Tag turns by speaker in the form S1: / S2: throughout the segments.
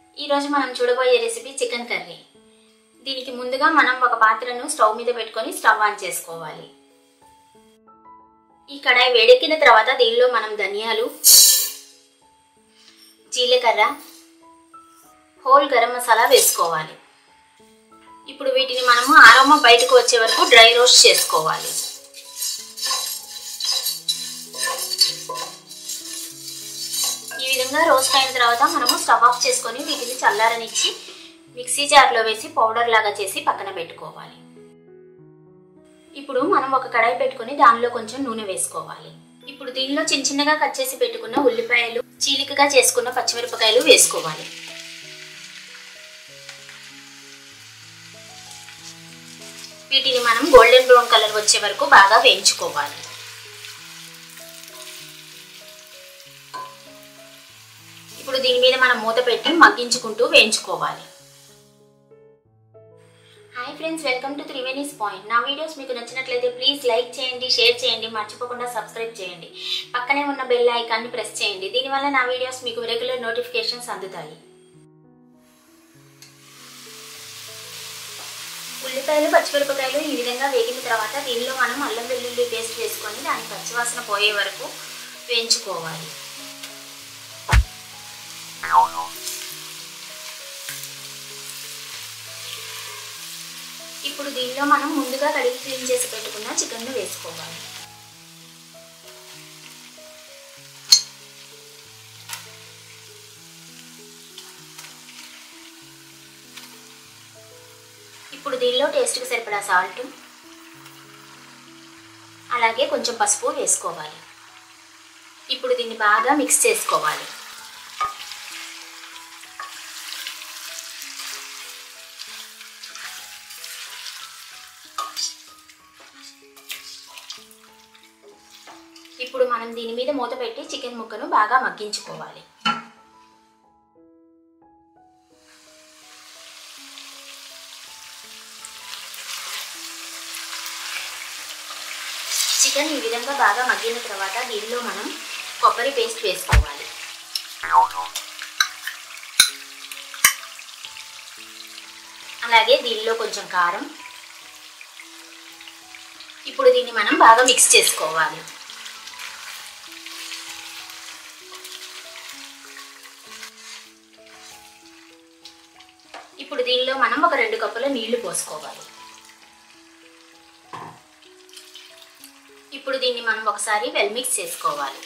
S1: ఈరోజు మనం చూడబోయే రెసిపీ చికెన్ కర్రీ దీనికి ముందుగా మనం ఒక పాత్రను స్టవ్ మీద పెట్టుకొని స్టవ్ ఆన్ చేసుకోవాలి ఈ కడాయి వేడెక్కిన తర్వాత దీనిలో మనం ధనియాలు జీలకర్ర హోల్ గరం మసాలా వేసుకోవాలి ఇప్పుడు వీటిని మనము ఆరోమా బయటకు వచ్చే వరకు డ్రై రోస్ట్ చేసుకోవాలి ఈ విధంగా రోస్ట్ అయిన తర్వాత మనము స్టవ్ ఆఫ్ చేసుకొని వీటిని చల్లారనిచ్చి మిక్సీ జార్లో వేసి పౌడర్ లాగా చేసి పక్కన పెట్టుకోవాలి ఇప్పుడు మనం ఒక కడాయి పెట్టుకొని దానిలో కొంచెం నూనె వేసుకోవాలి ఇప్పుడు దీనిలో చిన్న చిన్నగా కట్ చేసి పెట్టుకున్న ఉల్లిపాయలు చీలికగా చేసుకున్న పచ్చిమిరపకాయలు వేసుకోవాలి వీటిని మనం గోల్డెన్ బ్రౌన్ కలర్ వచ్చే వరకు బాగా వేయించుకోవాలి ఇప్పుడు దీని మీద మనం మూత పెట్టి మగ్గించుకుంటూ వేయించుకోవాలి hi friends welcome to Triveni's point నా వీడియోస్ మీకు నచ్చినట్లయితే ప్లీజ్ లైక్ చేయండి షేర్ చేయండి మర్చిపోకుండా సబ్స్క్రైబ్ చేయండి పక్కనే ఉన్న బెల్ ఐకాన్ని ప్రెస్ చేయండి దీనివల్ల నా వీడియోస్ మీకు రెగ్యులర్ నోటిఫికేషన్స్ అందుతాయి ఉల్లిపాయలు పచ్చిమిరపకాయలు ఈ విధంగా వేగిన తర్వాత దీనిలో మనం అల్లం వెల్లుల్లి పేస్ట్ వేసుకొని దాని పచ్చివాసన పోయే వరకు వేయించుకోవాలి ఇప్పుడు దీనిలో మనం ముందుగా కడిగి క్లీన్ చేసి పెట్టుకున్న చికెన్ను వేసుకోవాలి ఇప్పుడు దీనిలో టేస్ట్కి సరిపడా సాల్ట్ అలాగే కొంచెం పసుపు వేసుకోవాలి ఇప్పుడు దీన్ని బాగా మిక్స్ చేసుకోవాలి ఇప్పుడు మనం దీని మీద మూత పెట్టి చికెన్ ముక్కను బాగా మగ్గించుకోవాలి చికెన్ ఈ విధంగా బాగా మగ్గిన తర్వాత దీనిలో మనం కొబ్బరి పేస్ట్ వేసుకోవాలి అలాగే దీనిలో కొంచెం కారం ఇప్పుడు దీన్ని మనం బాగా మిక్స్ చేసుకోవాలి ఇప్పుడు దీనిలో మనం ఒక రెండు కప్పుల నీళ్లు పోసుకోవాలి ఇప్పుడు దీన్ని మనం ఒకసారి వెల్ మిక్స్ చేసుకోవాలి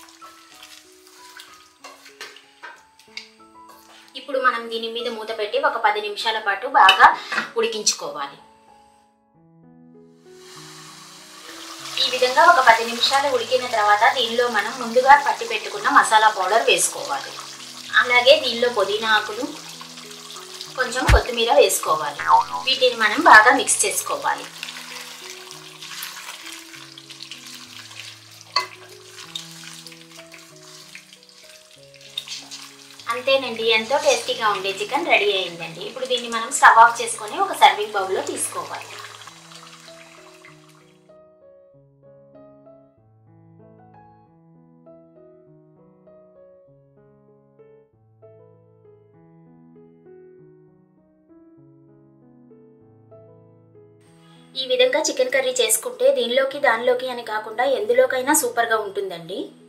S1: ఇప్పుడు మనం దీని మీద మూత పెట్టి ఒక పది నిమిషాల పాటు బాగా ఉడికించుకోవాలి ఈ విధంగా ఒక పది నిమిషాలు ఉడికిన తర్వాత దీనిలో మనం ముందుగా పట్టి పెట్టుకున్న మసాలా పౌడర్ వేసుకోవాలి అలాగే దీనిలో పుదీనా ఆకులు కొంచెం కొత్తిమీర వేసుకోవాలి వీటిని మనం బాగా మిక్స్ చేసుకోవాలి అంతేనండి ఎంతో టేస్టీగా ఉండే చికెన్ రెడీ అయిందండి ఇప్పుడు దీన్ని మనం స్టవ్ ఆఫ్ చేసుకొని ఒక సర్వింగ్ బౌల్లో తీసుకోవాలి ఈ విధంగా చికెన్ కర్రీ చేసుకుంటే దీనిలోకి దానిలోకి అని కాకుండా ఎందులోకైనా సూపర్గా ఉంటుందండి